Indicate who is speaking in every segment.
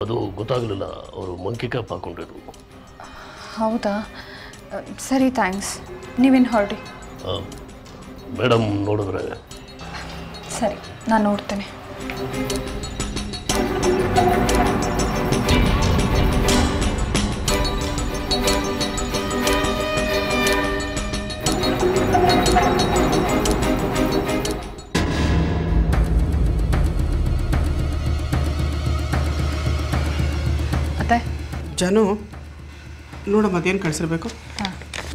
Speaker 1: ಅದು ಗೊತ್ತಾಗಲಿಲ್ಲ ಅವರು ಮಂಕಿ ಕ್ಯಾಪ್ ಹಾಕೊಂಡಿದ್ರು
Speaker 2: ಹೌದಾ ಅ, ಸರಿ ಥ್ಯಾಂಕ್ಸ್ ನೀವಿನ್ನು ಹೊರಡಿ
Speaker 1: ಮೇಡಮ್ ನೋಡಿದ್ರೆ
Speaker 2: ಸರಿ ನಾನು ನೋಡ್ತೇನೆ ಅತ್ತೆ
Speaker 3: ಜನು ನೋಡಮ್ಮ ಅದೇನು ಕಳಿಸಿರ್ಬೇಕು
Speaker 2: ಹಾಂ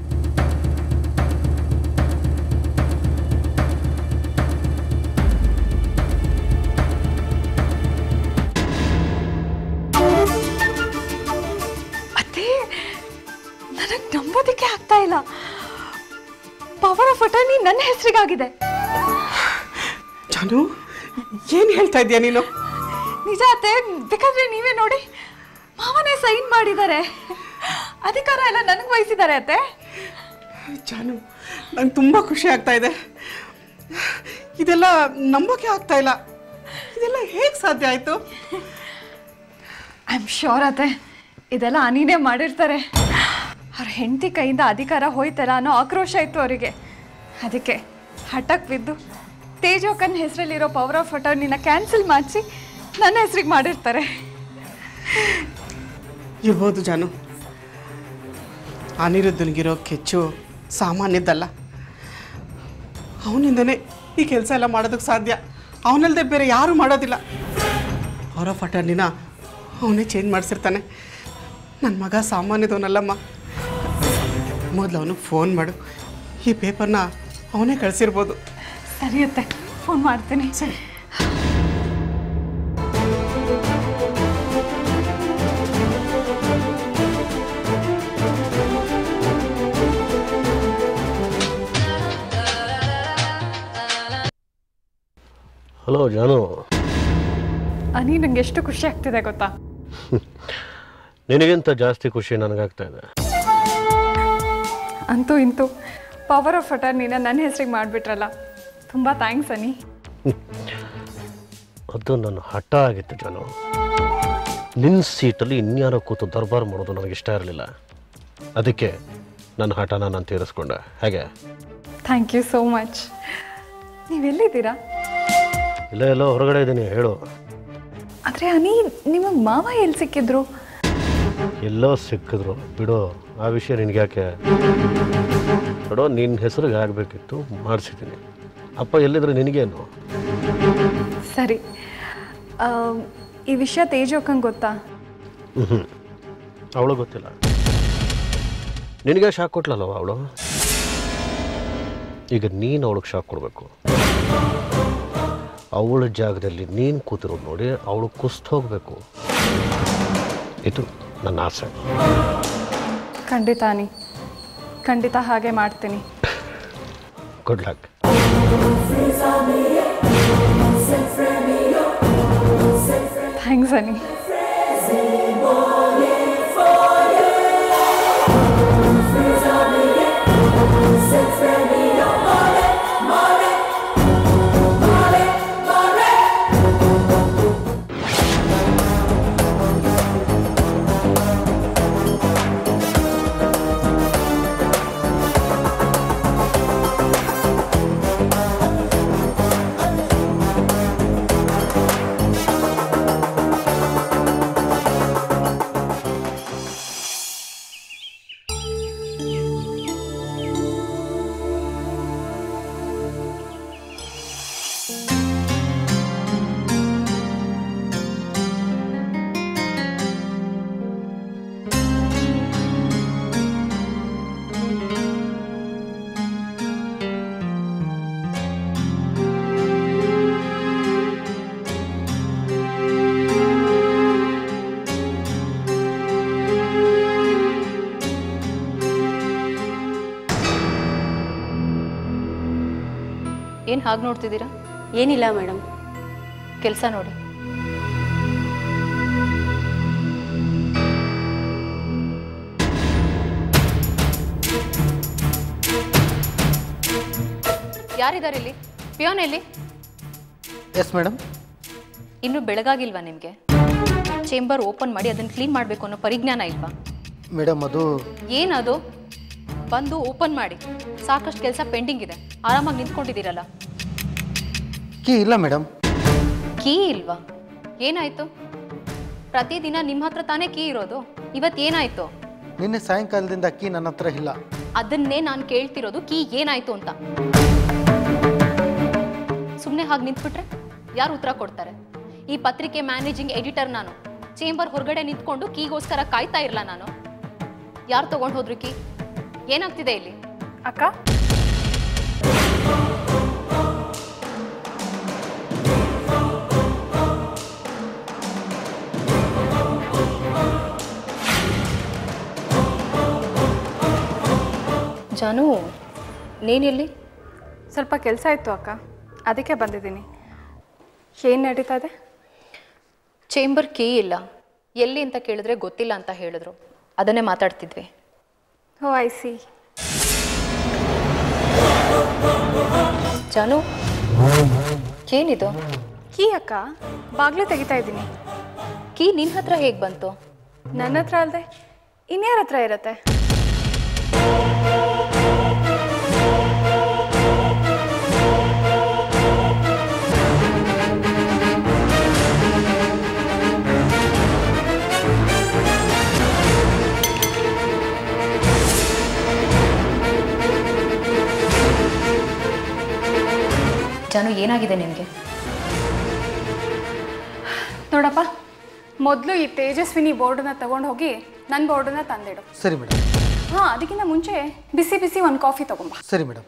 Speaker 2: ಅದೇ ನನಗೆ ನಂಬೋದಕ್ಕೆ ಆಗ್ತಾ ಇಲ್ಲ ಪವರ್ ಆಫ್ ಅಟರ್ನಿ ನನ್ನ ಹೆಸರಿಗಾಗಿದೆ
Speaker 3: ಜನು ಏನು ಹೇಳ್ತಾ ಇದೀಯ ನೀನು
Speaker 2: ನಿಜ ಅತ್ತೆ ಬೇಕಾದ್ರೆ ನೀವೇ ನೋಡಿ ಮಾವನೇ ಸೈನ್ ಮಾಡಿದ್ದಾರೆ ಅಧಿಕಾರ ಎಲ್ಲ ನನಗೆ ವಹಿಸಿದ್ದಾರೆ ಅತ್ತೆ
Speaker 3: ಜಾನು ನಂಗೆ ತುಂಬ ಖುಷಿ ಆಗ್ತಾ ಇದೆ ಇದೆಲ್ಲ ನಂಬೋಕೆ ಆಗ್ತಾ ಇಲ್ಲ ಇದೆಲ್ಲ ಹೇಗೆ ಸಾಧ್ಯ ಆಯಿತು
Speaker 2: ಐ ಆಮ್ ಶೋರ್ ಅತ್ತೆ ಇದೆಲ್ಲ ಅನಿನೇ ಮಾಡಿರ್ತಾರೆ ಅವ್ರ ಹೆಂಡತಿ ಕೈಯಿಂದ ಅಧಿಕಾರ ಹೋಯ್ತಲ್ಲ ಅನ್ನೋ ಆಕ್ರೋಶ ಇತ್ತು ಅವರಿಗೆ ಅದಕ್ಕೆ ಹಠಕ್ಕೆ ಬಿದ್ದು ತೇಜೋಕನ್ ಹೆಸರಲ್ಲಿರೋ ಪವರ್ ಆಫ್ ಅಟರ್ನಿನ ಕ್ಯಾನ್ಸಲ್ ಮಾಡಿಸಿ ನನ್ನ ಹೆಸ್ರಿಗೆ ಮಾಡಿರ್ತಾರೆ
Speaker 3: ಇರ್ಬೋದು ಜಾನು ಅನಿರುದ್ಧನಿಗಿರೋ ಕೆಚ್ಚು ಸಾಮಾನ್ಯದ್ದಲ್ಲ ಅವನಿಂದನೇ ಈ ಕೆಲಸ ಎಲ್ಲ ಮಾಡೋದಕ್ಕೆ ಸಾಧ್ಯ ಅವನಲ್ಲದೆ ಬೇರೆ ಯಾರೂ ಮಾಡೋದಿಲ್ಲ ಅವರ ಫಟರ್ನಿನ ಅವನೇ ಚೇಂಜ್ ಮಾಡಿಸಿರ್ತಾನೆ ನನ್ನ ಮಗ ಸಾಮಾನ್ಯದವನಲ್ಲಮ್ಮ ಮೊದಲು ಅವನಿಗೆ ಫೋನ್ ಮಾಡು ಈ ಪೇಪರ್ನ ಅವನೇ ಕಳಿಸಿರ್ಬೋದು
Speaker 2: ಸರಿ ಅತ್ತೆ ಫೋನ್ ಮಾಡ್ತೀನಿ
Speaker 3: ಸರಿ
Speaker 1: ಹಲೋ ಜಾನು
Speaker 2: ಅನಿ ನಂಗೆ ಎಷ್ಟು ಖುಷಿ ಆಗ್ತಿದೆ ಗೊತ್ತಾ
Speaker 1: ನಿನಗಿಂತ ಜಾಸ್ತಿ ಖುಷಿ ನನಗಾಗ್ತಾ ಇದೆ
Speaker 2: ಅಂತೂ ಇಂತೂ ಪವರ್ ಆಫ್ ಅಟರ್ನಿನ ನನ್ನ ಹೆಸ್ರಿಗೆ ಮಾಡಿಬಿಟ್ರಲ್ಲ ತುಂಬ ಥ್ಯಾಂಕ್ಸ್ ಅನಿ
Speaker 1: ಅದು ನನ್ನ ಹಠ ಆಗಿತ್ತು ಜಾನು ನಿನ್ನ ಸೀಟಲ್ಲಿ ಇನ್ಯಾರೋ ಕೂತು ದರ್ಬಾರ್ ಮಾಡೋದು ನನಗೆ ಇಷ್ಟ ಇರಲಿಲ್ಲ ಅದಕ್ಕೆ ನನ್ನ ಹಠನ ನಾನು ತೀರಿಸ್ಕೊಂಡೆ ಹೇಗೆ
Speaker 2: ಥ್ಯಾಂಕ್ ಯು ಸೋ ಮಚ್ ನೀವೆಲ್ಲಿದ್ದೀರಾ
Speaker 1: ಇಲ್ಲ ಎಲ್ಲೋ ಹೊರಗಡೆ ಇದ್ದೀನಿ ಹೇಳು
Speaker 2: ಆದರೆ ಅನಿ ನಿಮಗೆ ಮಾವ ಎಲ್ಲಿ ಸಿಕ್ಕಿದ್ರು
Speaker 1: ಎಲ್ಲೋ ಸಿಕ್ಕಿದ್ರು ಬಿಡು ಆ ವಿಷಯ ನಿನಗೆ ಯಾಕೆ ನೋಡೋ ನಿನ್ನ ಹೆಸರಿಗೆ ಆಗಬೇಕಿತ್ತು ಮಾಡಿಸಿದ್ದೀನಿ ಅಪ್ಪ ಎಲ್ಲಿದ್ರೆ ನಿನಗೇನು
Speaker 2: ಸರಿ ಆಮ್, ಈ ವಿಷಯ ತೇಜೋಕಂಗೆ ಗೊತ್ತಾ
Speaker 1: ಹ್ಞೂ ಅವಳು ಗೊತ್ತಿಲ್ಲ ನಿನಗೆ ಶಾಕ್ ಕೊಟ್ಲಲ್ಲವ ಅವಳು ಈಗ ನೀನು ಅವಳಿಗೆ ಶಾಕ್ ಕೊಡಬೇಕು ಅವಳ ಜಾಗದಲ್ಲಿ ನೀನು ಕೂತಿರೋದು ನೋಡಿ ಅವಳು ಕುಸ್ತು ಹೋಗಬೇಕು ಇದು ನನ್ನ ಆಸೆ
Speaker 2: ಖಂಡಿತ ಅನಿ ಖಂಡಿತ ಹಾಗೆ ಮಾಡ್ತೀನಿ
Speaker 1: ಗುಡ್ ಲಕ್
Speaker 2: ಥ್ಯಾಂಕ್ಸ್ ಅನಿ
Speaker 4: ಏನು ಹಾಗೆ ನೋಡ್ತಿದ್ದೀರಾ
Speaker 5: ಏನಿಲ್ಲ ಮೇಡಮ್
Speaker 4: ಕೆಲಸ ನೋಡಿ ಯಾರಿದ್ದಾರೆ ಇಲ್ಲಿ ಪಿಯೋನ್ ಎಲ್ಲಿ
Speaker 6: ಎಸ್ ಮೇಡಮ್
Speaker 4: ಇನ್ನೂ ಬೆಳಗಾಗಿಲ್ವಾ ನಿಮಗೆ ಚೇಂಬರ್ ಓಪನ್ ಮಾಡಿ ಅದನ್ನು ಕ್ಲೀನ್ ಮಾಡಬೇಕು ಅನ್ನೋ ಪರಿಜ್ಞಾನ ಇಲ್ವಾ
Speaker 5: ಮೇಡಮ್ ಅದು
Speaker 4: ಏನದು ಬಂದು ಓಪನ್ ಮಾಡಿ ಸಾಕಷ್ಟು ಕೆಲಸ ಪೆಂಡಿಂಗ್ ಇದೆ ಆರಾಮಾಗಿ ನಿಂತ್ಕೊಂಡಿದ್ದೀರಲ್ಲ
Speaker 5: ಕೀ ಇಲ್ಲ ಮೇಡಮ್
Speaker 4: ಕೀ ಇಲ್ವಾ ಏನಾಯ್ತು ಪ್ರತಿದಿನ ನಿಮ್ಮ ಹತ್ರ ತಾನೇ ಕೀ ಇರೋದು ಇವತ್ತು ಏನಾಯ್ತು
Speaker 5: ನಿನ್ನೆ ಸಾಯಂಕಾಲದಿಂದ ಕೀ ನನ್ನ ಹತ್ರ ಇಲ್ಲ
Speaker 4: ಅದನ್ನೇ ನಾನು ಕೇಳ್ತಿರೋದು ಕೀ ಏನಾಯ್ತು ಅಂತ ಸುಮ್ಮನೆ ಹಾಗೆ ನಿಂತ್ಬಿಟ್ರೆ ಯಾರು ಉತ್ತರ ಕೊಡ್ತಾರೆ ಈ ಪತ್ರಿಕೆ ಮ್ಯಾನೇಜಿಂಗ್ ಎಡಿಟರ್ ನಾನು ಚೇಂಬರ್ ಹೊರಗಡೆ ನಿಂತ್ಕೊಂಡು ಕೀಗೋಸ್ಕರ ಕಾಯ್ತಾ ಇರಲ್ಲ ನಾನು ಯಾರು ತಗೊಂಡು ಹೋದ್ರು ಕೀ ಏನಾಗ್ತಿದೆ ಇಲ್ಲಿ
Speaker 2: ಅಕ್ಕ
Speaker 4: ಜಾನು ನೀನೆಲ್ಲಿ
Speaker 2: ಸ್ವಲ್ಪ ಕೆಲಸ ಇತ್ತು ಅಕ್ಕ ಅದಕ್ಕೆ ಬಂದಿದ್ದೀನಿ ಏನು ನಡೀತಾ ಇದೆ
Speaker 4: ಚೇಂಬರ್ ಕೀ ಇಲ್ಲ ಎಲ್ಲಿ ಅಂತ ಕೇಳಿದ್ರೆ ಗೊತ್ತಿಲ್ಲ ಅಂತ ಹೇಳಿದ್ರು ಅದನ್ನೇ ಮಾತಾಡ್ತಿದ್ವಿ
Speaker 2: ಓ ಐ ಸಿ
Speaker 4: ಜಾನು ಏನಿದು
Speaker 2: ಕೀ ಅಕ್ಕ ಬಾಗಿಲು ತೆಗಿತಾ ಇದ್ದೀನಿ
Speaker 4: ಕೀ ನಿನ್ನ ಹತ್ರ ಹೇಗೆ ಬಂತು
Speaker 2: ನನ್ನ ಹತ್ರ ಅಲ್ಲದೆ ಇನ್ಯಾರ ಹತ್ರ ಇರತ್ತೆ
Speaker 4: ಜಾನು ಏನಾಗಿದೆ ನಿನಗೆ
Speaker 2: ನೋಡಪ್ಪ ಮೊದಲು ಈ ತೇಜಸ್ವಿನಿ ಬೋರ್ಡನ್ನ ತಗೊಂಡು ಹೋಗಿ ನನ್ನ ಬೋರ್ಡನ್ನ ತಂದಿಡು
Speaker 5: ಸರಿ ಮೇಡಮ್
Speaker 2: ಹಾಂ ಅದಕ್ಕಿಂತ ಮುಂಚೆ ಬಿಸಿ ಬಿಸಿ ಒಂದು ಕಾಫಿ ತಗೊಂಬ
Speaker 5: ಸರಿ ಮೇಡಮ್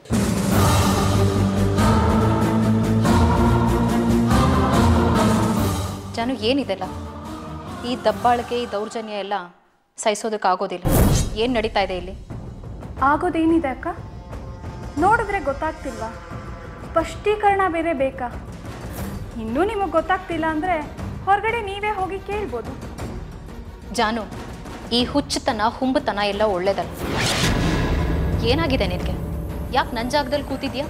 Speaker 4: ಜಾನು ಏನಿದೆಲ್ಲ ಈ ದಬ್ಬಾಳಿಕೆ ಈ ದೌರ್ಜನ್ಯ ಎಲ್ಲ ಸಹಿಸೋದಕ್ಕಾಗೋದಿಲ್ಲ ಏನು ನಡೀತಾ ಇದೆ ಇಲ್ಲಿ
Speaker 2: ಆಗೋದೇನಿದೆ ಅಕ್ಕ ನೋಡಿದ್ರೆ ಗೊತ್ತಾಗ್ತಿಲ್ವಾ ಸ್ಪಷ್ಟೀಕರಣ ಬೇರೆ ಬೇಕಾ ಇನ್ನೂ ನಿಮಗೆ ಗೊತ್ತಾಗ್ತಿಲ್ಲ ಅಂದರೆ ಹೊರಗಡೆ ನೀವೇ ಹೋಗಿ ಕೇಳ್ಬೋದು
Speaker 4: ಜಾನು ಈ ಹುಚ್ಚುತನ ಹುಂಬತನ ಎಲ್ಲ ಒಳ್ಳೇದಲ್ಲ ಏನಾಗಿದೆ ನಿನಗೆ ಯಾಕೆ ನನ್ನ ಜಾಗದಲ್ಲಿ ಕೂತಿದ್ಯಾ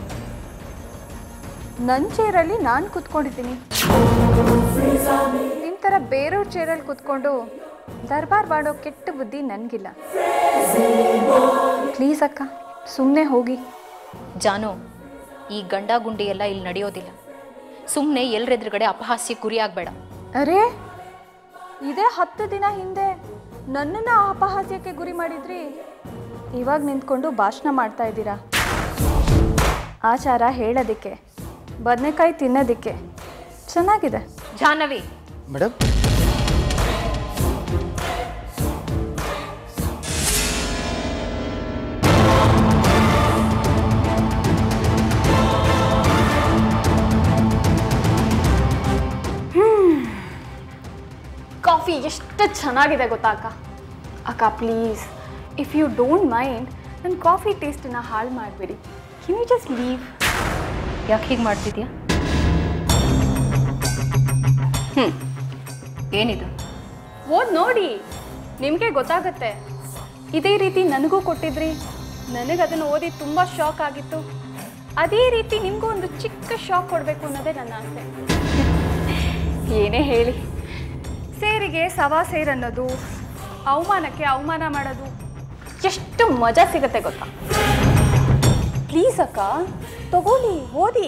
Speaker 2: ನನ್ನ ಚೇರಲ್ಲಿ ನಾನು ಕೂತ್ಕೊಂಡಿದ್ದೀನಿ ನಿಮ್ಮ ಥರ ಬೇರೆಯವ್ರ ಚೇರಲ್ಲಿ ಕೂತ್ಕೊಂಡು ದರ್ಬಾರ್ ಮಾಡೋ ಕೆಟ್ಟ ಬುದ್ಧಿ ನನಗಿಲ್ಲ ಪ್ಲೀಸ್ ಅಕ್ಕ ಸುಮ್ಮನೆ ಹೋಗಿ
Speaker 4: ಜಾನು ಈ ಗಂಡ ಗುಂಡಿ ಎಲ್ಲ ಇಲ್ಲಿ ನಡೆಯೋದಿಲ್ಲ ಸುಮ್ಮನೆ ಎಲ್ರೆದುರುಗಡೆ ಅಪಹಾಸ್ಯ ಗುರಿ ಆಗಬೇಡ
Speaker 2: ಅರೇ ಇದೇ ಹತ್ತು ದಿನ ಹಿಂದೆ ನನ್ನನ್ನು ಅಪಹಾಸ್ಯಕ್ಕೆ ಗುರಿ ಮಾಡಿದ್ರಿ ಇವಾಗ ನಿಂತ್ಕೊಂಡು ಭಾಷಣ ಮಾಡ್ತಾ ಇದ್ದೀರಾ ಆಚಾರ ಹೇಳೋದಕ್ಕೆ ಬದನೆಕಾಯಿ ತಿನ್ನೋದಕ್ಕೆ ಚೆನ್ನಾಗಿದೆ
Speaker 4: ಜಾಹ್ನವಿ
Speaker 5: ಮೇಡಮ್
Speaker 2: ಕಾಫಿ ಎಷ್ಟು ಚೆನ್ನಾಗಿದೆ ಗೊತ್ತಾ ಅಕ್ಕ ಅಕ್ಕ please if you don't mind ನನ್ನ ಕಾಫಿ ಟೇಸ್ಟನ್ನು ಹಾಳು ಮಾಡಬೇಡಿ ಕೆನ್ ಯು ಜಸ್ಟ್ ಲೀವ್
Speaker 4: ಯಾಕೆ ಹೀಗೆ ಮಾಡ್ತಿದ್ಯಾ ಹ್ಞೂ ಏನಿದು
Speaker 2: ಓದ್ ನೋಡಿ ನಿಮಗೆ ಗೊತ್ತಾಗತ್ತೆ ಇದೇ ರೀತಿ ನನಗೂ ಕೊಟ್ಟಿದ್ರಿ ನನಗೆ ಅದನ್ನು ಓದಿ ತುಂಬ ಶಾಕ್ ಆಗಿತ್ತು ಅದೇ ರೀತಿ ನಿಮಗೂ ಒಂದು ಚಿಕ್ಕ ಶಾಕ್ ಕೊಡಬೇಕು ಅನ್ನೋದೇ ನನ್ನ ಆಸೆ ಏನೇ ಹೇಳಿ ಸೇರಿಗೆ ಸವಾ ಸೇರ್ ಅನ್ನೋದು ಅವಮಾನಕ್ಕೆ ಅವಮಾನ ಮಾಡೋದು ಎಷ್ಟು ಮಜಾ ಸಿಗುತ್ತೆ ಗೊತ್ತಾ ಪ್ಲೀಸ್ ಅಕ್ಕ ತಗೋಲಿ ಓದಿ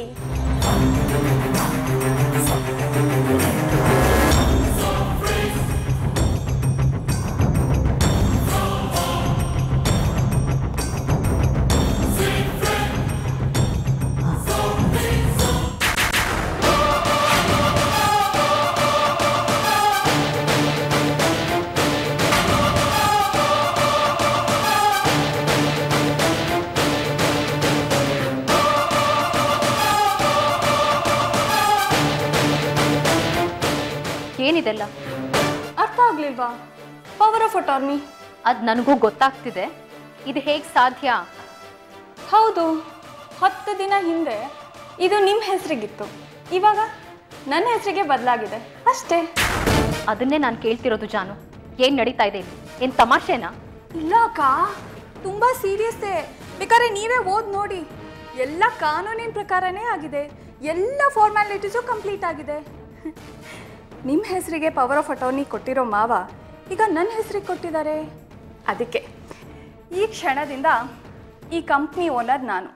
Speaker 4: ಏನಿದೆಲ್ಲ
Speaker 2: ಅರ್ಥ ಆಗ್ಲಿಲ್ವಾ ಪವರ್ ಆಫ್ ಅಟಾರ್ನಿ
Speaker 4: ಅದು ನನಗೂ ಗೊತ್ತಾಗ್ತಿದೆ ಇದು ಹೇಗೆ ಸಾಧ್ಯ
Speaker 2: ಹೌದು ಹತ್ತು ದಿನ ಹಿಂದೆ ಇದು ನಿಮ್ಮ ಹೆಸರಿಗಿತ್ತು ಇವಾಗ ನನ್ನ ಹೆಸರಿಗೆ ಬದಲಾಗಿದೆ ಅಷ್ಟೇ
Speaker 4: ಅದನ್ನೇ ನಾನು ಕೇಳ್ತಿರೋದು ಜಾನು ಏನು ನಡೀತಾ ಇದೆ ಇಲ್ಲಿ ಏನು ತಮಾಷೆನಾ
Speaker 2: ಇಲ್ಲ ಅಕ್ಕ ತುಂಬ ಸೀರಿಯಸ್ಸೇ ಬೇಕಾದ್ರೆ ನೀವೇ ಓದ್ ನೋಡಿ ಎಲ್ಲ ಕಾನೂನಿನ ಪ್ರಕಾರನೇ ಆಗಿದೆ ಎಲ್ಲ ಫಾರ್ಮ್ಯಾಲಿಟೀಸು ಕಂಪ್ಲೀಟ್ ಆಗಿದೆ ನಿಮ್ಮ ಹೆಸರಿಗೆ ಪವರ್ ಆಫ್ ಅಟರ್ನಿ ಕೊಟ್ಟಿರೋ ಮಾವ ಈಗ ನನ್ನ ಹೆಸರಿಗೆ ಕೊಟ್ಟಿದ್ದಾರೆ ಅದಕ್ಕೆ ಈ ಕ್ಷಣದಿಂದ ಈ ಕಂಪ್ನಿ ಓನರ್ ನಾನು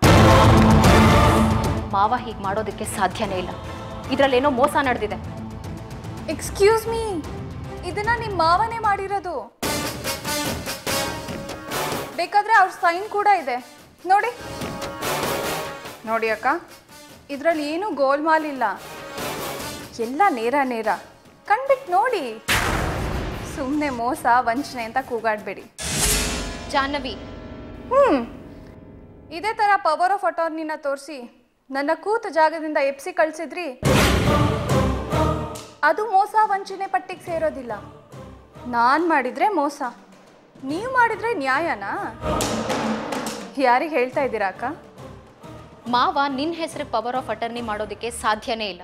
Speaker 4: ಮಾವ ಹೀಗೆ ಮಾಡೋದಕ್ಕೆ ಸಾಧ್ಯನೇ ಇಲ್ಲ ಇದರಲ್ಲೇನೋ ಮೋಸ ನಡೆದಿದೆ
Speaker 2: ಎಕ್ಸ್ಕ್ಯೂಸ್ ಮೀ ಇದನ್ನ ನಿಮ್ಮ ಮಾವನೇ ಮಾಡಿರೋದು ಬೇಕಾದ್ರೆ ಅವ್ರ ಸೈನ್ ಕೂಡ ಇದೆ ನೋಡಿ ನೋಡಿ ಅಕ್ಕ ಇದರಲ್ಲಿ ಏನು ಗೋಲ್ಮಾಲ್ ಇಲ್ಲ ಎಲ್ಲ ನೇರ ನೇರ ಕಣ್ಬಿಟ್ಟು ನೋಡಿ ಸುಮ್ಮನೆ ಮೋಸ ವಂಚನೆ ಅಂತ ಕೂಗಾಡಬೇಡಿ
Speaker 4: ಜಾಹ್ನವಿ
Speaker 2: ಹ್ಮ್ ಇದೇ ಥರ ಪವರ್ ಆಫ್ ಅಟಾರ್ನಿನ ತೋರಿಸಿ ನನ್ನ ಕೂತ ಜಾಗದಿಂದ ಎಪ್ಸಿ ಕಳಿಸಿದ್ರಿ ಅದು ಮೋಸ ವಂಚನೆ ಪಟ್ಟಿಗೆ ಸೇರೋದಿಲ್ಲ ನಾನು ಮಾಡಿದ್ರೆ ಮೋಸ ನೀವು ಮಾಡಿದ್ರೆ ನ್ಯಾಯನಾ ಯಾರಿಗೆ ಹೇಳ್ತಾ ಇದ್ದೀರಾ ಅಕ್ಕ
Speaker 4: ಮಾವ ನಿನ್ನ ಹೆಸರು ಪವರ್ ಆಫ್ ಅಟರ್ನಿ ಮಾಡೋದಕ್ಕೆ ಸಾಧ್ಯನೇ ಇಲ್ಲ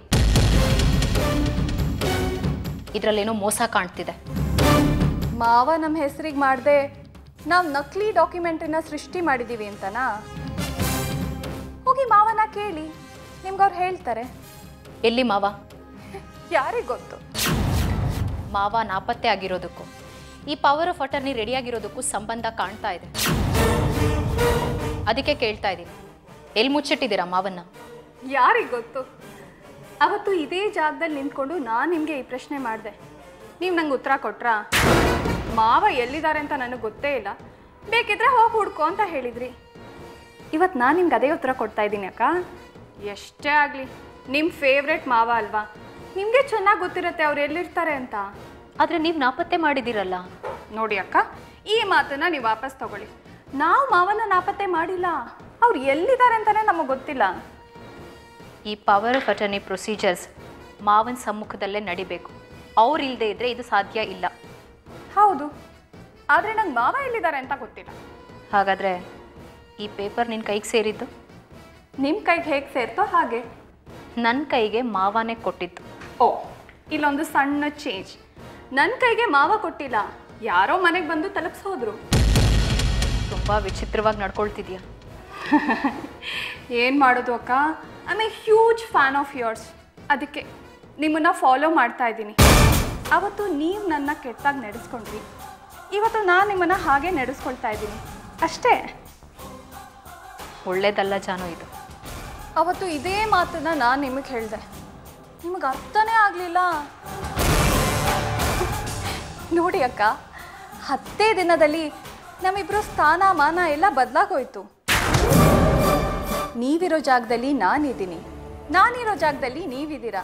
Speaker 4: ಇದರಲ್ಲೇನೋ ಮೋಸ ಕಾಣ್ತಿದೆ
Speaker 2: ಮಾವ ನಮ್ಮ ಹೆಸರಿಗೆ ಮಾಡದೆ ನಾವು ನಕಲಿ ಡಾಕ್ಯುಮೆಂಟನ್ನ ಸೃಷ್ಟಿ ಮಾಡಿದ್ದೀವಿ ಅಂತನಾ ಹೋಗಿ ಮಾವನ ಕೇಳಿ ನಿಮ್ಗೆ ಅವ್ರು ಹೇಳ್ತಾರೆ
Speaker 4: ಎಲ್ಲಿ ಮಾವ
Speaker 2: ಯಾರಿಗೆ ಗೊತ್ತು
Speaker 4: ಮಾವ ನಾಪತ್ತೆ ಆಗಿರೋದಕ್ಕೂ ಈ ಪವರ್ ಆಫ್ ಅಟರ್ನಿ ರೆಡಿಯಾಗಿರೋದಕ್ಕೂ ಸಂಬಂಧ ಕಾಣ್ತಾ ಇದೆ ಅದಕ್ಕೆ ಕೇಳ್ತಾ ಇದ್ದೀನಿ ಎಲ್ಲಿ ಮುಚ್ಚಿಟ್ಟಿದ್ದೀರಾ ಮಾವನ್ನ
Speaker 2: ಯಾರಿಗೆ ಗೊತ್ತು ಅವತ್ತು ಇದೇ ಜಾಗದಲ್ಲಿ ನಿಂತ್ಕೊಂಡು ನಾನು ನಿಮಗೆ ಈ ಪ್ರಶ್ನೆ ಮಾಡಿದೆ ನೀವು ನಂಗೆ ಉತ್ತರ ಕೊಟ್ರಾ ಮಾವ ಎಲ್ಲಿದ್ದಾರೆ ಅಂತ ನನಗೆ ಗೊತ್ತೇ ಇಲ್ಲ ಬೇಕಿದ್ರೆ ಹೋಗಿ ಹುಡ್ಕೋ ಅಂತ ಹೇಳಿದ್ರಿ ಇವತ್ತು ನಾನು ನಿಮ್ಗೆ ಅದೇ ಉತ್ತರ ಕೊಡ್ತಾ ಇದ್ದೀನಿ ಅಕ್ಕ ಎಷ್ಟೇ ಆಗಲಿ ನಿಮ್ಮ ಫೇವ್ರೆಟ್ ಮಾವ ಅಲ್ವಾ ನಿಮಗೆ ಚೆನ್ನಾಗಿ ಗೊತ್ತಿರುತ್ತೆ ಅವ್ರು ಎಲ್ಲಿರ್ತಾರೆ ಅಂತ
Speaker 4: ಆದರೆ ನೀವು ನಾಪತ್ತೆ ಮಾಡಿದ್ದೀರಲ್ಲ
Speaker 2: ನೋಡಿ ಅಕ್ಕ ಈ ಮಾತನ್ನ ನೀವು ವಾಪಸ್ ತಗೊಳ್ಳಿ ನಾವು ಮಾವನ ನಾಪತ್ತೆ ಮಾಡಿಲ್ಲ ಅವ್ರು ಎಲ್ಲಿದ್ದಾರೆ ಅಂತಲೇ ನಮಗೆ ಗೊತ್ತಿಲ್ಲ
Speaker 4: ಈ ಪವರ್ ಆಫ್ ಅಟರ್ನಿ ಪ್ರೊಸೀಜರ್ಸ್ ಮಾವನ ಸಮ್ಮುಖದಲ್ಲೇ ನಡಿಬೇಕು ಅವ್ರು ಇಲ್ಲದೆ ಇದ್ರೆ ಇದು ಸಾಧ್ಯ ಇಲ್ಲ
Speaker 2: ಹೌದು ಆದರೆ ನಂಗೆ ಮಾವ ಎಲ್ಲಿದ್ದಾರೆ ಅಂತ ಗೊತ್ತಿಲ್ಲ
Speaker 4: ಹಾಗಾದರೆ ಈ ಪೇಪರ್ ನಿನ್ನ ಕೈಗೆ ಸೇರಿದ್ದು
Speaker 2: ನಿಮ್ಮ ಕೈಗೆ ಹೇಗೆ ಸೇರ್ತೋ ಹಾಗೆ
Speaker 4: ನನ್ನ ಕೈಗೆ ಮಾವಾನೇ ಕೊಟ್ಟಿದ್ದು
Speaker 2: ಓ ಇಲ್ಲೊಂದು ಸಣ್ಣ ಚೇಂಜ್ ನನ್ನ ಕೈಗೆ ಮಾವ ಕೊಟ್ಟಿಲ್ಲ ಯಾರೋ ಮನೆಗೆ ಬಂದು ತಲುಪಿಸೋದ್ರು
Speaker 4: ತುಂಬ ವಿಚಿತ್ರವಾಗಿ ನಡ್ಕೊಳ್ತಿದ್ಯಾ
Speaker 2: ಏನು ಮಾಡೋದು ಅಕ್ಕ I a huge fan of yours ಅದಕ್ಕೆ ನಿಮ್ಮನ್ನ ಫಾಲೋ ಮಾಡ್ತಾ ಇದ್ದೀನಿ ಅವತ್ತು ನೀವು ನನ್ನ ಕೆಟ್ಟಾಗಿ ನಡೆಸ್ಕೊಂಡ್ರಿ ಇವತ್ತು ನಾನು ನಿಮ್ಮನ್ನ ಹಾಗೆ ನಡೆಸ್ಕೊಳ್ತಾ ಇದ್ದೀನಿ ಅಷ್ಟೇ
Speaker 4: ಒಳ್ಳೇದಲ್ಲ ಜಾನು ಇದು
Speaker 2: ಅವತ್ತು ಇದೇ ಮಾತನ್ನ ನಾನು ನಿಮಗೆ ಹೇಳಿದೆ ನಿಮಗೆ ಅರ್ಥನೇ ಆಗಲಿಲ್ಲ ನೋಡಿ ಅಕ್ಕ ಹತ್ತೇ ದಿನದಲ್ಲಿ ನಮ್ಮಿಬ್ಬರು ಸ್ಥಾನ ಮಾನ ಎಲ್ಲ ಬದಲಾಗೋಯ್ತು ನೀವಿರೋ ಜಾಗದಲ್ಲಿ ನಾನಿದ್ದೀನಿ ನಾನಿರೋ ಜಾಗದಲ್ಲಿ ನೀವಿದ್ದೀರಾ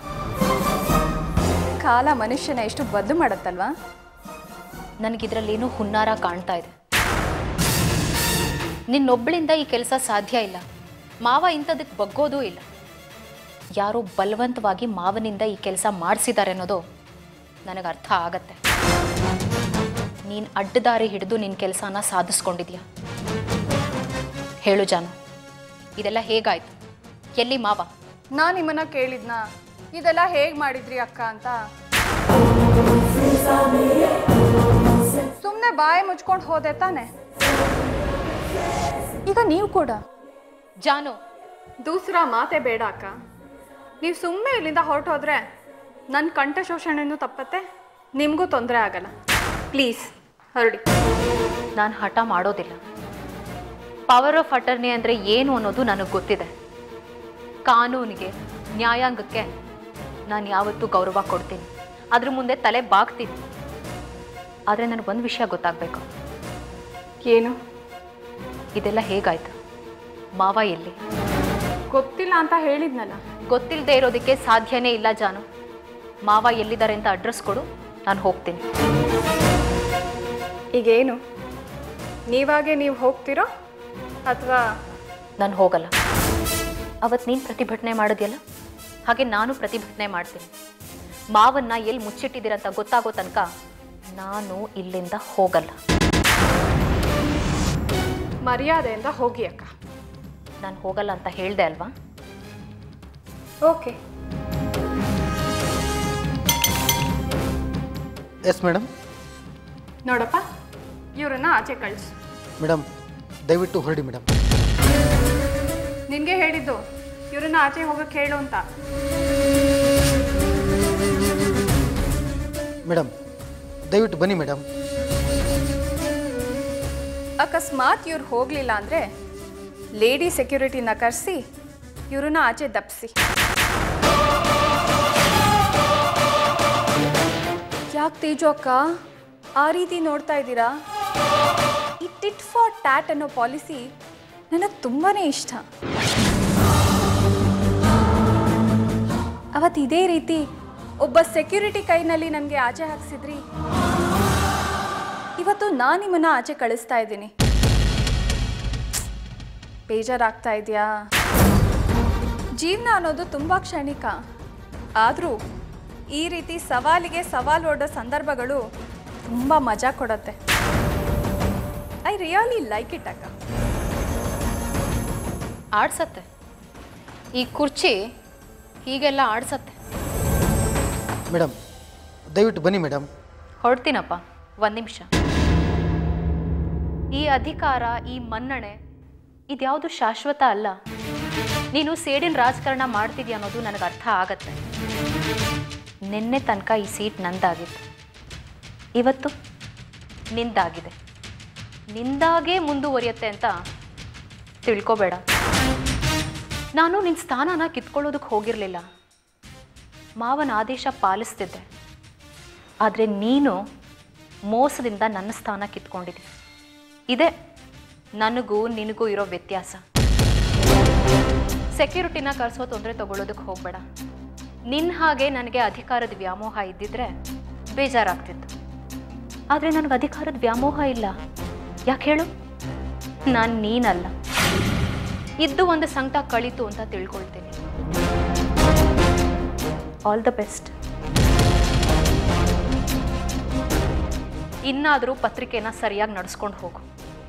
Speaker 2: ಕಾಲ ಮನುಷ್ಯನ ಎಷ್ಟು ಬದಲು ಮಾಡುತ್ತಲ್ವಾ
Speaker 4: ನನಗಿದ್ರಲ್ಲೇನೋ ಹುನ್ನಾರ ಕಾಣ್ತಾ ಇದೆ ನಿನ್ನೊಬ್ಬಳಿಂದ ಈ ಕೆಲಸ ಸಾಧ್ಯ ಇಲ್ಲ ಮಾವ ಇಂಥದಕ್ಕೆ ಬಗ್ಗೋದೂ ಇಲ್ಲ ಯಾರೋ ಬಲವಂತವಾಗಿ ಮಾವನಿಂದ ಈ ಕೆಲಸ ಮಾಡಿಸಿದ್ದಾರೆ ಅನ್ನೋದು ನನಗೆ ಅರ್ಥ ಆಗತ್ತೆ ನೀನು ಅಡ್ಡದಾರಿ ಹಿಡಿದು ನಿನ್ನ ಕೆಲಸನ ಸಾಧಿಸ್ಕೊಂಡಿದ್ಯಾ ಹೇಳು ಜಾನು ಇದೆಲ್ಲ ಹೇಗಾಯ್ತು ಎಲ್ಲಿ ಮಾವ
Speaker 2: ನಾನು ನಿಮ್ಮನ್ನ ಕೇಳಿದ್ನಾ ಇದೆಲ್ಲ ಹೇಗೆ ಮಾಡಿದ್ರಿ ಅಕ್ಕ ಅಂತ ಸುಮ್ಮನೆ ಬಾಯಿ ಮುಚ್ಕೊಂಡು ಹೋದೆ ತಾನೆ ಈಗ ನೀವು ಕೂಡ
Speaker 4: ಜಾನು
Speaker 2: ದೂಸರ ಮಾತೆ ಬೇಡ ಅಕ್ಕ ನೀವು ಸುಮ್ಮನೆ ಇಲ್ಲಿಂದ ಹೊರಟೋದ್ರೆ ನನ್ನ ಕಂಠ ಶೋಷಣೆನೂ ತಪ್ಪತ್ತೆ ನಿಮಗೂ ತೊಂದರೆ ಆಗಲ್ಲ ಪ್ಲೀಸ್ ಹೊರಡಿ
Speaker 4: ನಾನು ಹಠ ಮಾಡೋದಿಲ್ಲ ಪವರ್ ಆಫ್ ಅಟರ್ನಿ ಅಂದರೆ ಏನು ಅನ್ನೋದು ನನಗೆ ಗೊತ್ತಿದೆ ಕಾನೂನಿಗೆ ನ್ಯಾಯಾಂಗಕ್ಕೆ ನಾನು ಯಾವತ್ತೂ ಗೌರವ ಕೊಡ್ತೀನಿ ಅದ್ರ ಮುಂದೆ ತಲೆ ಬಾಗ್ತೀನಿ ಆದರೆ ನನಗೊಂದು ವಿಷಯ ಗೊತ್ತಾಗಬೇಕು
Speaker 2: ಏನು
Speaker 4: ಇದೆಲ್ಲ ಹೇಗಾಯ್ತು ಮಾವ ಎಲ್ಲಿ
Speaker 2: ಗೊತ್ತಿಲ್ಲ ಅಂತ ಹೇಳಿದ್ನಲ್ಲ
Speaker 4: ಗೊತ್ತಿಲ್ಲದೆ ಇರೋದಕ್ಕೆ ಸಾಧ್ಯನೇ ಇಲ್ಲ ಜಾನು ಮಾವ ಎಲ್ಲಿದ್ದಾರೆ ಅಂತ ಅಡ್ರೆಸ್ ಕೊಡು ನಾನು ಹೋಗ್ತೀನಿ
Speaker 2: ಈಗೇನು ನೀವಾಗೆ ನೀವು ಹೋಗ್ತಿರೋ ಅಥವಾ
Speaker 4: ನಾನು ಹೋಗಲ್ಲ ಅವತ್ತು ನೀನು ಪ್ರತಿಭಟನೆ ಮಾಡಿದ್ಯಲ್ಲ ಹಾಗೆ ನಾನು ಪ್ರತಿಭಟನೆ ಮಾಡ್ತೀನಿ ಮಾವನ್ನ ಎಲ್ಲಿ ಮುಚ್ಚಿಟ್ಟಿದ್ದೀರಂತ ಗೊತ್ತಾಗೋ ತನಕ ನಾನು ಇಲ್ಲಿಂದ ಹೋಗಲ್ಲ
Speaker 2: ಮರ್ಯಾದೆಯಿಂದ ಹೋಗಿ ಅಕ್ಕ
Speaker 4: ನಾನು ಹೋಗಲ್ಲ ಅಂತ ಹೇಳ್ದೆ ಅಲ್ವಾ
Speaker 2: ಓಕೆ
Speaker 5: ಎಸ್ ಮೇಡಮ್
Speaker 2: ನೋಡಪ್ಪ ಇವ್ರನ್ನ ಆಚೆ ಕಳಿಸು
Speaker 5: ಮೇಡಮ್ ದಯವಿಟ್ಟು ಹೊರಡಿ ಮೇಡಮ್
Speaker 2: ನಿನಗೆ ಹೇಳಿದ್ದು ಇವ್ರನ್ನ ಆಚೆ ಹೋಗಕ್ಕೆ ಹೇಳು ಅಂತ
Speaker 5: ಮೇಡಮ್ ದಯವಿಟ್ಟು ಬನ್ನಿ ಮೇಡಮ್
Speaker 2: ಅಕಸ್ಮಾತ್ ಇವ್ರು ಹೋಗಲಿಲ್ಲ ಅಂದರೆ ಲೇಡಿ ಸೆಕ್ಯೂರಿಟಿನ ಕರೆಸಿ ಇವ್ರನ್ನ ಆಚೆ ದಪ್ಸಿ ಯಾಕೆ ತೇಜು ಅಕ್ಕ ಆ ರೀತಿ ನೋಡ್ತಾ ಇದ್ದೀರಾ ಈ ಟಿಟ್ ಫಾರ್ ಟ್ಯಾಟ್ ಅನ್ನೋ ಪಾಲಿಸಿ ನನಗೆ ತುಂಬಾ ಇಷ್ಟ ಅವತ್ತು ಇದೇ ರೀತಿ ಒಬ್ಬ ಸೆಕ್ಯೂರಿಟಿ ಕೈನಲ್ಲಿ ನನಗೆ ಆಚೆ ಹಾಕ್ಸಿದ್ರಿ ಇವತ್ತು ನಾನು ನಿಮ್ಮನ್ನ ಆಚೆ ಕಳಿಸ್ತಾ ಇದ್ದೀನಿ ಬೇಜಾರಾಗ್ತಾ ಇದೆಯಾ ಜೀವನ ಅನ್ನೋದು ತುಂಬ ಕ್ಷಣಿಕ ಆದರೂ ಈ ರೀತಿ ಸವಾಲಿಗೆ ಸವಾಲು ಒಡ್ಡೋ ಸಂದರ್ಭಗಳು ತುಂಬ ಮಜಾ ಕೊಡುತ್ತೆ ಐ ರಿಯಲಿ ಲೈಕ್ ಇಟ್ ಅಕ್ಕ
Speaker 4: ಆಡ್ಸತ್ತೆ ಈ ಕುರ್ಚಿ ಹೀಗೆಲ್ಲ ಆಡ್ಸತ್ತೆ
Speaker 5: ಮೇಡಮ್ ದಯವಿಟ್ಟು ಬನ್ನಿ ಮೇಡಮ್
Speaker 4: ಹೊರಡ್ತೀನಪ್ಪ ಒಂದು ನಿಮಿಷ ಈ ಅಧಿಕಾರ ಈ ಮನ್ನಣೆ ಇದ್ಯಾವುದು ಶಾಶ್ವತ ಅಲ್ಲ ನೀನು ಸೇಡಿನ ರಾಜಕಾರಣ ಮಾಡ್ತಿದ್ಯಾ ಅನ್ನೋದು ನನಗೆ ಅರ್ಥ ಆಗತ್ತೆ ನಿನ್ನೆ ತನಕ ಈ ಸೀಟ್ ನಂದಾಗಿತ್ತು ಇವತ್ತು ನಿಂದಾಗಿದೆ ನಿಂದಾಗೇ ಮುಂದುವರಿಯುತ್ತೆ ಅಂತ ತಿಳ್ಕೊಬೇಡ ನಾನು ನಿನ್ನ ಸ್ಥಾನನ ಕಿತ್ಕೊಳ್ಳೋದಕ್ಕೆ ಹೋಗಿರಲಿಲ್ಲ ಮಾವನ ಆದೇಶ ಪಾಲಿಸ್ತಿದ್ದೆ ಆದರೆ ನೀನು ಮೋಸದಿಂದ ನನ್ನ ಸ್ಥಾನ ಕಿತ್ಕೊಂಡಿದ್ದಿ ಇದೆ ನನಗೂ ನಿನಗೂ ಇರೋ ವ್ಯತ್ಯಾಸ ಸೆಕ್ಯೂರಿಟಿನ ಕರೆಸೋ ತೊಂದರೆ ತಗೊಳ್ಳೋದಕ್ಕೆ ಹೋಗಬೇಡ ನಿನ್ನ ಹಾಗೆ ನನಗೆ ಅಧಿಕಾರದ ವ್ಯಾಮೋಹ ಇದ್ದಿದ್ರೆ ಬೇಜಾರಾಗ್ತಿತ್ತು ಆದರೆ ನನಗೆ ಅಧಿಕಾರದ ವ್ಯಾಮೋಹ ಇಲ್ಲ ಯಾಕೆ ಹೇಳು ನಾನು ನೀನಲ್ಲ ಇದ್ದು ಒಂದು ಸಂಕಟ ಕಳೀತು ಅಂತ ತಿಳ್ಕೊಳ್ತೀನಿ ಆಲ್ ದ ಬೆಸ್ಟ್ ಇನ್ನಾದರೂ ಪತ್ರಿಕೆನ ಸರಿಯಾಗಿ ನಡೆಸ್ಕೊಂಡು ಹೋಗು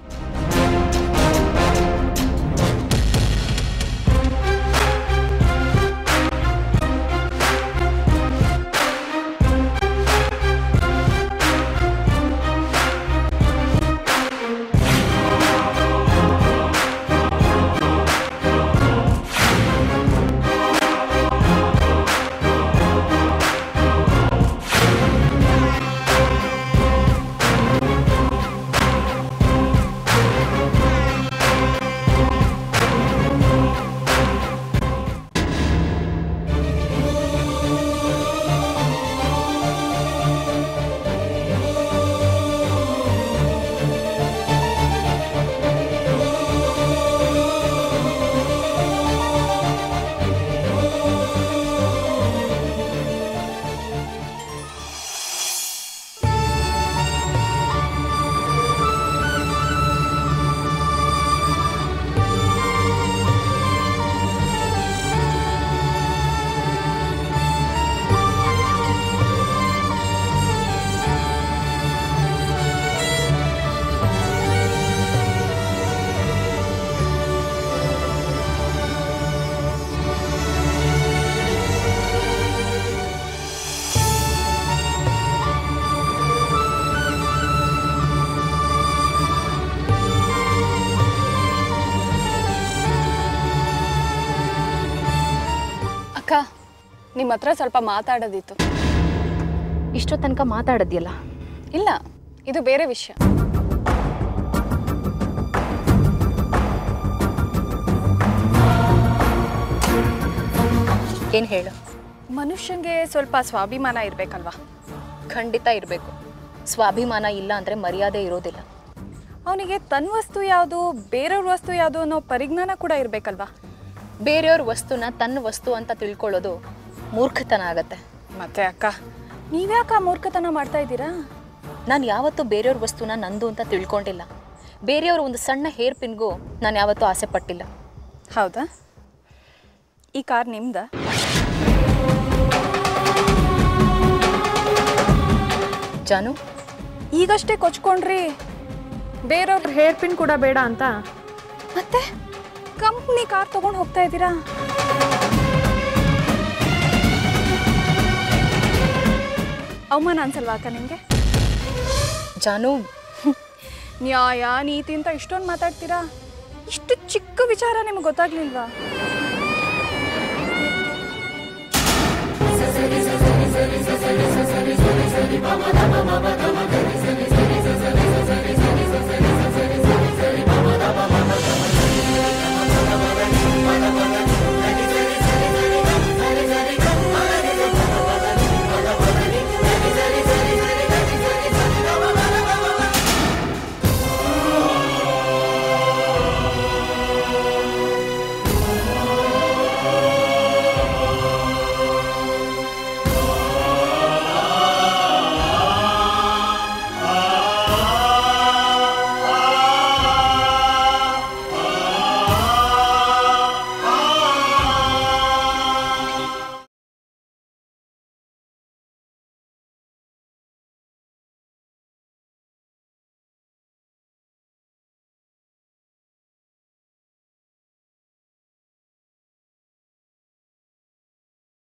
Speaker 2: ಅಕ್ಕ ನಿಮ್ಮ ಹತ್ರ ಸ್ವಲ್ಪ ಮಾತಾಡೋದಿತ್ತು
Speaker 4: ಇಷ್ಟೋ ತನಕ ಮಾತಾಡೋದ್ಯಲ್ಲ
Speaker 2: ಇಲ್ಲ ಇದು ಬೇರೆ ವಿಷಯ
Speaker 4: ಏನು ಹೇಳು
Speaker 2: ಮನುಷ್ಯಂಗೆ ಸ್ವಲ್ಪ ಸ್ವಾಭಿಮಾನ ಇರಬೇಕಲ್ವಾ
Speaker 4: ಖಂಡಿತ ಇರಬೇಕು ಸ್ವಾಭಿಮಾನ ಇಲ್ಲ ಅಂದರೆ ಮರ್ಯಾದೆ ಇರೋದಿಲ್ಲ
Speaker 2: ಅವನಿಗೆ ತನ್ನ ವಸ್ತು ಯಾವುದು ಬೇರೆಯವ್ರ ವಸ್ತು ಯಾವುದು ಅನ್ನೋ ಪರಿಜ್ಞಾನ ಕೂಡ ಇರಬೇಕಲ್ವಾ
Speaker 4: ಬೇರೆಯವ್ರ ವಸ್ತುನ ತನ್ನ ವಸ್ತು ಅಂತ ತಿಳ್ಕೊಳ್ಳೋದು ಮೂರ್ಖತನ ಆಗತ್ತೆ
Speaker 2: ಮತ್ತೆ ಅಕ್ಕ ನೀವ್ಯಾಕ ಆ ಮೂರ್ಖತನ ಮಾಡ್ತಾ ಇದ್ದೀರಾ
Speaker 4: ನಾನು ಯಾವತ್ತೂ ಬೇರೆಯವ್ರ ವಸ್ತುನ ನಂದು ಅಂತ ತಿಳ್ಕೊಂಡಿಲ್ಲ ಬೇರೆಯವ್ರ ಒಂದು ಸಣ್ಣ ಹೇರ್ ಪಿನ್ಗೂ ನಾನು ಯಾವತ್ತೂ ಆಸೆ ಪಟ್ಟಿಲ್ಲ
Speaker 2: ಹೌದಾ ಈ ಕಾರ್ ನಿಮ್ದ
Speaker 4: ಜಾನು
Speaker 2: ಈಗಷ್ಟೇ ಕೊಚ್ಕೊಂಡ್ರಿ ಬೇರೆಯವ್ರ ಹೇರ್ ಪಿನ್ ಕೂಡ ಬೇಡ ಅಂತ ಮತ್ತೆ ಕಂಪ್ನಿ ಕಾರ್ ತಗೊಂಡು ಹೋಗ್ತಾ ಇದ್ದೀರಾ ಅವಮಾನ ಅನ್ಸಲ್ವಾ ಅಕ್ಕ ನಿಮಗೆ
Speaker 4: ಜಾನು
Speaker 2: ನ್ಯಾಯ ನೀತಿ ಅಂತ ಇಷ್ಟೊಂದು ಮಾತಾಡ್ತೀರಾ ಇಷ್ಟು ಚಿಕ್ಕ ವಿಚಾರ ನಿಮ್ಗೆ ಗೊತ್ತಾಗ್ಲಿಲ್ವಾ